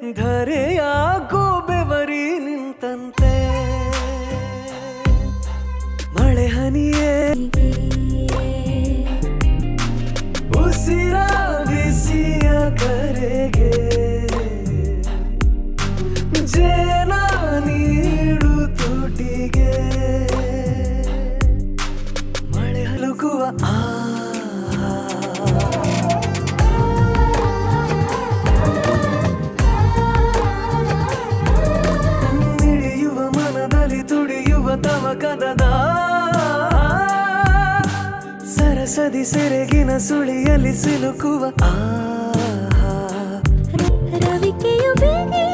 ಧರೆಯಾಗೋ ಬೆವರಿ ನಿಂತಂತೆ ಮಳೆ ಹನಿಯೇ ಉಸಿರ ಬಿಸಿಯ ಕರೆಗೆ ಜೇನ ನೀಡು ತುಟಿಗೆ ಮಳೆ ಹಲುಕುವ ಆ ನಿಳಿಯುವ ಮನದಲ್ಲಿ ತುಡಿಯುವ ತವಕದ ಸರಸದಿ ಸೆರಗಿನ ಸುಳಿಯಲ್ಲಿ ಸಿಲುಕುವ ಆ ರವಿಕೆಯು ಬೇಗೆ